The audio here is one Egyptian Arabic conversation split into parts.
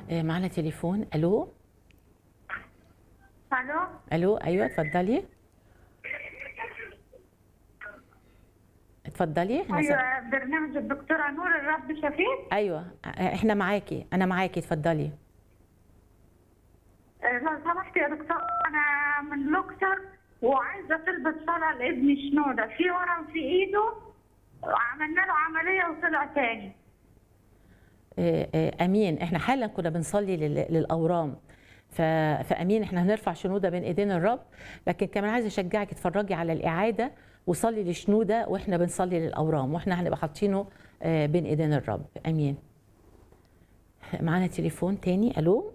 آه، معنا تليفون الو الو الو ايوه اتفضلي اتفضلي احنا سم... ايوه برنامج الدكتوره نور الرب شفيق ايوه احنا معاكي انا معاكي اتفضلي آه، لو سمحت يا دكتور انا من لوكسر وعايزه تلبس صلاه لابني شنوده في ورم في ايده عملنا له عمليه وطلع تاني آه، آه، امين احنا حالا كنا بنصلي لل- للاورام ف... فامين احنا هنرفع شنوده بين ايدين الرب لكن كمان عايزه اشجعك تتفرجي على الاعاده وصلي لشنوده واحنا بنصلي للاورام واحنا هنبقى حاطينه آه، بين ايدين الرب امين معانا تليفون تاني الو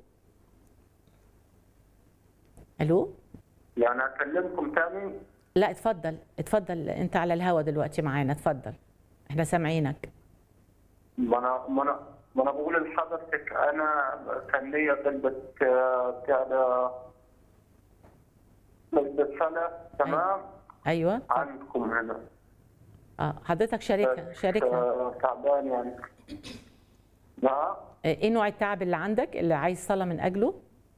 الو يعني اكلمكم تاني لا اتفضل اتفضل انت على الهوا دلوقتي معانا اتفضل احنا سامعينك ما انا ما انا ما انا بقول لحضرتك انا كان ليا طلبة آه، بتاع ده طلبة صلاة تمام ايوه عندكم هنا اه حضرتك شاركها شاركنا آه، تعبان يعني نعم آه، ايه نوع التعب اللي عندك اللي عايز صلاه من اجله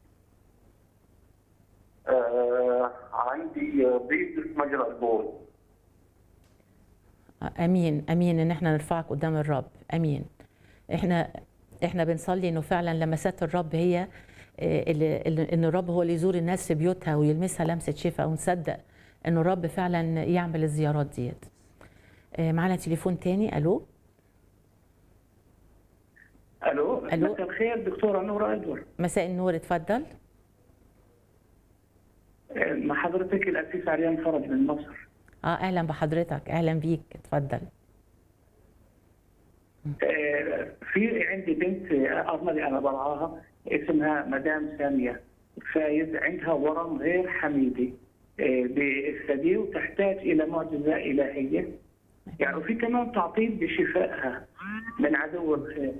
آه، عندي ضيق في مجرى البول امين امين ان احنا نرفعك قدام الرب امين احنا احنا بنصلي انه فعلا لمسات الرب هي آه، اللي اللي- ان الرب هو اللي يزور الناس في بيوتها ويلمسها لمسه شفاء ونصدق انه الرب فعلا يعمل الزيارات ديت آه، معانا تليفون تاني الو الو ألو. مساء الخير دكتوره نوره ادور مساء النور اتفضل آه، مع حضرتك الاسيس عريان فرج من مصر اه اهلا بحضرتك اهلا بيك اتفضل آه، في عندي بنت آه، ارملي انا برعاها اسمها مدام ساميه فايز عندها ورم غير حميدي آه، بالثدي وتحتاج الى معجزه الهيه يعني وفي كمان تعطيل بشفائها من عدو الخير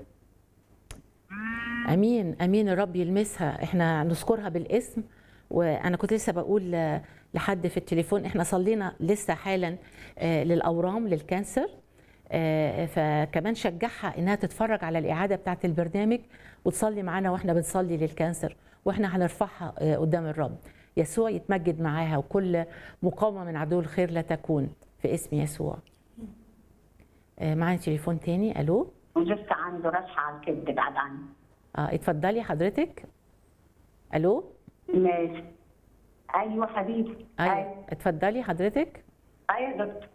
امين امين الرب يلمسها احنا نذكرها بالاسم وانا كنت لسه بقول ل- لحد في التليفون احنا صلينا لسه حالا آه، للاورام للكانسر آه، فكمان شجعها انها تتفرج على الاعاده بتاعه البرنامج وتصلي معانا واحنا بنصلي للكانسر واحنا هنرفعها آه، قدام الرب يسوع يتمجد معاها وكل مقاومه من عدو الخير لا تكون في اسم يسوع آه، معانا تليفون تاني الو ولسه عنده رشحة على الكبد بعد عني اه اتفضلي حضرتك الو ماشي ايوه حبيبي ايوه اتفضلي حضرتك ايوه يا دكتور